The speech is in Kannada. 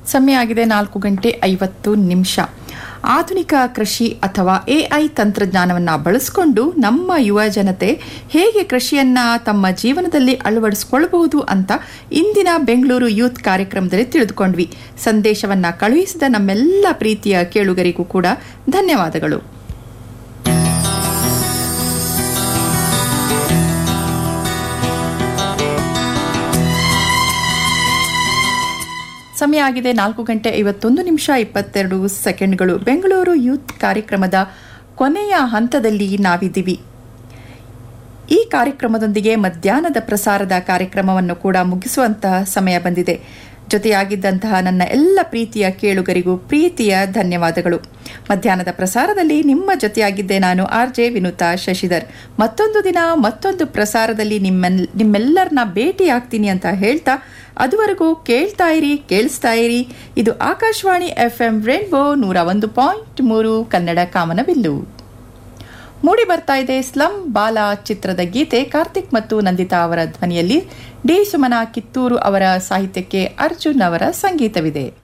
ಸಮಯ ಆಗಿದೆ ನಾಲ್ಕು ಗಂಟೆ ಐವತ್ತು ನಿಮಿಷ ಆಧುನಿಕ ಕೃಷಿ ಅಥವಾ ಎಐ ತಂತ್ರಜ್ಞಾನವನ್ನು ಬಳಸಿಕೊಂಡು ನಮ್ಮ ಯುವ ಜನತೆ ಹೇಗೆ ಕೃಷಿಯನ್ನ ತಮ್ಮ ಜೀವನದಲ್ಲಿ ಅಳವಡಿಸಿಕೊಳ್ಳಬಹುದು ಅಂತ ಇಂದಿನ ಬೆಂಗಳೂರು ಯೂತ್ ಕಾರ್ಯಕ್ರಮದಲ್ಲಿ ತಿಳಿದುಕೊಂಡ್ವಿ ಸಂದೇಶವನ್ನ ಕಳುಹಿಸಿದ ನಮ್ಮೆಲ್ಲ ಪ್ರೀತಿಯ ಕೇಳುಗರಿಗೂ ಕೂಡ ಧನ್ಯವಾದಗಳು ಸಮಯ ಆಗಿದೆ ನಾಲ್ಕು ಗಂಟೆ ಐವತ್ತೊಂದು ನಿಮಿಷ ಇಪ್ಪತ್ತೆರಡು ಸೆಕೆಂಡ್ಗಳು ಬೆಂಗಳೂರು ಯೂತ್ ಕಾರ್ಯಕ್ರಮದ ಕೊನೆಯ ಹಂತದಲ್ಲಿ ನಾವಿದ್ದೀವಿ ಈ ಕಾರ್ಯಕ್ರಮದೊಂದಿಗೆ ಮಧ್ಯಾಹ್ನದ ಪ್ರಸಾರದ ಕಾರ್ಯಕ್ರಮವನ್ನು ಕೂಡ ಮುಗಿಸುವಂತಹ ಸಮಯ ಬಂದಿದೆ ಜೊತೆಯಾಗಿದ್ದಂತಹ ನನ್ನ ಎಲ್ಲ ಪ್ರೀತಿಯ ಕೇಳುಗರಿಗೂ ಪ್ರೀತಿಯ ಧನ್ಯವಾದಗಳು ಮಧ್ಯಾಹ್ನದ ಪ್ರಸಾರದಲ್ಲಿ ನಿಮ್ಮ ಜೊತೆಯಾಗಿದ್ದೆ ನಾನು ಆರ್ ಜೆ ವಿನುತಾ ಶಶಿಧರ್ ಮತ್ತೊಂದು ದಿನ ಮತ್ತೊಂದು ಪ್ರಸಾರದಲ್ಲಿ ನಿಮ್ಮೆಲ್ ನಿಮ್ಮೆಲ್ಲರನ್ನ ಭೇಟಿಯಾಗ್ತೀನಿ ಅಂತ ಹೇಳ್ತಾ ಅದುವರೆಗೂ ಕೇಳ್ತಾ ಇರಿ ಕೇಳಿಸ್ತಾ ಇರಿ ಇದು ಆಕಾಶವಾಣಿ ಎಫ್ ಎಂ ರೇನ್ಬೋ ನೂರ ಒಂದು ಪಾಯಿಂಟ್ ಮೂರು ಕನ್ನಡ ಕಾಮನಬಿಲ್ಲು ಮೂಡಿ ಬರ್ತಾ ಇದೆ ಸ್ಲಂ ಬಾಲ ಚಿತ್ರದ ಗೀತೆ ಕಾರ್ತಿಕ್ ಮತ್ತು ನಂದಿತಾ ಅವರ ಧ್ವನಿಯಲ್ಲಿ ಡಿ ಸುಮನ ಕಿತ್ತೂರು ಅವರ ಸಾಹಿತ್ಯಕ್ಕೆ ಅರ್ಜುನ್ ಅವರ ಸಂಗೀತವಿದೆ